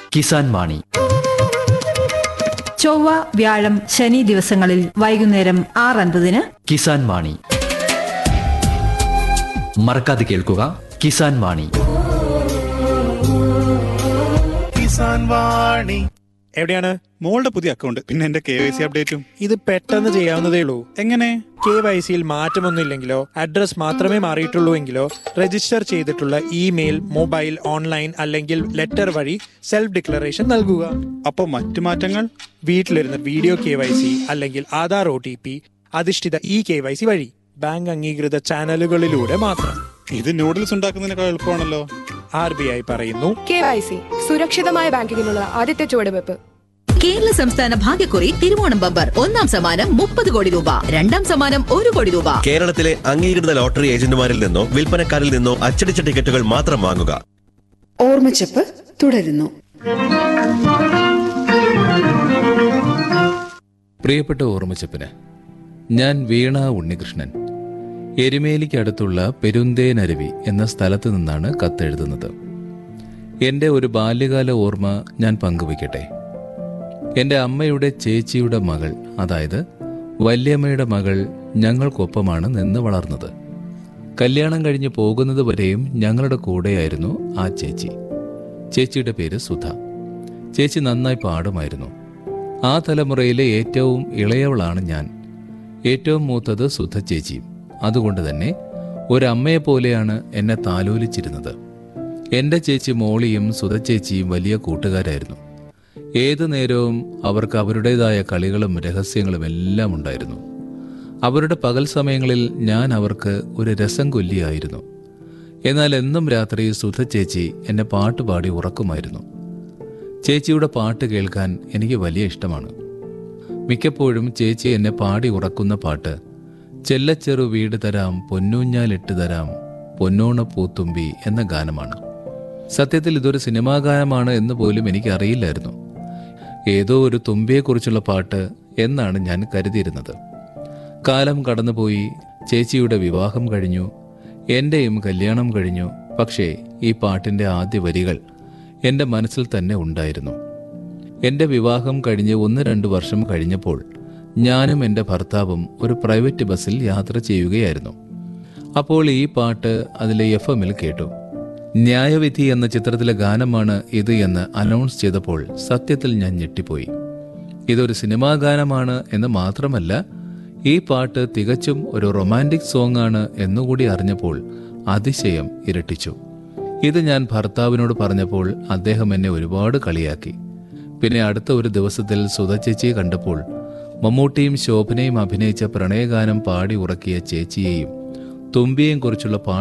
കിസാൻ വാണി ചൊവ്വ വ്യാഴം ശനി ദിവസങ്ങളിൽ വൈകുന്നേരം ആറ് അൻപതിന് കിസാൻ വാണി മറക്കാതെ കേൾക്കുക കിസാൻ വാണി കിസാൻ വാണി എവിടെയാണ് മോളുടെ പുതിയ അക്കൗണ്ട് പിന്നെ എന്റെ കെ വൈ സി അപ്ഡേറ്റും ഇത് പെട്ടെന്ന് ചെയ്യാവുന്നതേ ഉള്ളൂ എങ്ങനെ കെ വൈ സിയിൽ മാറ്റമൊന്നുമില്ലെങ്കിലോ അഡ്രസ് മാത്രമേ മാറിയിട്ടുള്ളൂ എങ്കിലോ രജിസ്റ്റർ ചെയ്തിട്ടുള്ള ഇമെയിൽ മൊബൈൽ ഓൺലൈൻ അല്ലെങ്കിൽ ലെറ്റർ വഴി സെൽഫ് ഡിക്ലറേഷൻ നൽകുക അപ്പൊ മറ്റു മാറ്റങ്ങൾ വീട്ടിലിരുന്ന് വീഡിയോ കെ വൈ സി അല്ലെങ്കിൽ ആധാർ ഒ ടി പി അധിഷ്ഠിത ഇ കെ വൈ സി വഴി ബാങ്ക് അംഗീകൃത ചാനലുകളിലൂടെ മാത്രം ഇത് നൂഡിൽസ് ഉണ്ടാക്കുന്നതിനേക്കാൾ എളുപ്പമാണല്ലോ ആർ ബി ഐ പറയുന്നു കെ വൈ സി സുരക്ഷിതമായ ബാങ്കിങ്ങിനുള്ള ആദ്യത്തെ ചുവടുവെപ്പ് കേരള സംസ്ഥാന ഭാഗ്യക്കുറി തിരുവോണം ബമ്പർ ഒന്നാം സമ്മാനം മുപ്പത് കോടി രൂപ രണ്ടാം സമ്മാനം ഒരു കോടി രൂപ കേരളത്തിലെ അംഗീകൃത ലോട്ടറി ഏജന്റുമാരിൽ നിന്നോ വിൽപ്പനക്കാരിൽ നിന്നോ അച്ചടിച്ച ടിക്കറ്റുകൾ മാത്രം വാങ്ങുക ഓർമ്മച്ചപ്പ് തുടരുന്നു പ്രിയപ്പെട്ട ഓർമ്മച്ചപ്പിന് ഞാൻ വീണ ഉണ്ണികൃഷ്ണൻ എരുമേലിക്കടുത്തുള്ള പെരുന്തേനരുവി എന്ന സ്ഥലത്ത് നിന്നാണ് കത്തെഴുതുന്നത് എൻ്റെ ഒരു ബാല്യകാല ഓർമ്മ ഞാൻ പങ്കുവയ്ക്കട്ടെ എൻ്റെ അമ്മയുടെ ചേച്ചിയുടെ മകൾ അതായത് വല്യമ്മയുടെ മകൾ ഞങ്ങൾക്കൊപ്പമാണ് നിന്ന് വളർന്നത് കല്യാണം കഴിഞ്ഞ് പോകുന്നത് വരെയും ഞങ്ങളുടെ കൂടെയായിരുന്നു ആ ചേച്ചി ചേച്ചിയുടെ പേര് സുധ ചേച്ചി നന്നായി പാടുമായിരുന്നു ആ തലമുറയിലെ ഏറ്റവും ഇളയവളാണ് ഞാൻ ഏറ്റവും മൂത്തത് സുധ ചേച്ചിയും അതുകൊണ്ട് തന്നെ ഒരമ്മയെ പോലെയാണ് എന്നെ താലോലിച്ചിരുന്നത് എൻ്റെ ചേച്ചി മോളിയും സുധ ചേച്ചിയും വലിയ കൂട്ടുകാരായിരുന്നു ഏതു നേരവും അവർക്ക് അവരുടേതായ കളികളും രഹസ്യങ്ങളും എല്ലാം ഉണ്ടായിരുന്നു അവരുടെ പകൽ സമയങ്ങളിൽ ഞാൻ അവർക്ക് ഒരു രസം കൊല്ലിയായിരുന്നു എന്നാൽ എന്നും രാത്രി സുധ ചേച്ചി എന്നെ പാട്ട് പാടി ഉറക്കുമായിരുന്നു ചേച്ചിയുടെ പാട്ട് കേൾക്കാൻ എനിക്ക് വലിയ ഇഷ്ടമാണ് മിക്കപ്പോഴും ചേച്ചി എന്നെ പാടി ഉറക്കുന്ന പാട്ട് ചെല്ലച്ചെറു വീട് തരാം പൊന്നൂഞ്ഞാലിട്ട് തരാം പൊന്നോണ പൂത്തുമ്പി എന്ന ഗാനമാണ് സത്യത്തിൽ ഇതൊരു സിനിമാ ഗാനമാണ് എന്ന് പോലും എനിക്ക് അറിയില്ലായിരുന്നു ഏതോ ഒരു തുമ്പിയെക്കുറിച്ചുള്ള പാട്ട് എന്നാണ് ഞാൻ കരുതിയിരുന്നത് കാലം കടന്നുപോയി ചേച്ചിയുടെ വിവാഹം കഴിഞ്ഞു എന്റെയും കല്യാണം കഴിഞ്ഞു പക്ഷേ ഈ പാട്ടിന്റെ ആദ്യ വരികൾ എൻ്റെ മനസ്സിൽ തന്നെ ഉണ്ടായിരുന്നു എൻ്റെ വിവാഹം കഴിഞ്ഞ് ഒന്ന് രണ്ട് വർഷം കഴിഞ്ഞപ്പോൾ ഞാനും എൻ്റെ ഭർത്താവും ഒരു പ്രൈവറ്റ് ബസ്സിൽ യാത്ര ചെയ്യുകയായിരുന്നു അപ്പോൾ ഈ പാട്ട് അതിലെ എഫ് എമ്മിൽ കേട്ടു ന്യായവിധി എന്ന ചിത്രത്തിലെ ഗാനമാണ് ഇത് എന്ന് അനൗൺസ് ചെയ്തപ്പോൾ സത്യത്തിൽ ഞാൻ ഞെട്ടിപ്പോയി ഇതൊരു സിനിമാ ഗാനമാണ് എന്ന് മാത്രമല്ല ഈ പാട്ട് തികച്ചും ഒരു റൊമാൻറ്റിക് സോങ് ആണ് എന്നുകൂടി അറിഞ്ഞപ്പോൾ അതിശയം ഇരട്ടിച്ചു ഇത് ഞാൻ ഭർത്താവിനോട് പറഞ്ഞപ്പോൾ അദ്ദേഹം എന്നെ ഒരുപാട് കളിയാക്കി പിന്നെ അടുത്ത ഒരു ദിവസത്തിൽ സുധ ചേച്ചിയെ കണ്ടപ്പോൾ മമ്മൂട്ടിയും ശോഭനയും അഭിനയിച്ച പ്രണയഗാനം പാടി ഉറക്കിയ ചേച്ചിയെയും തുമ്പിയെയും കുറിച്ചുള്ള പാട്ട്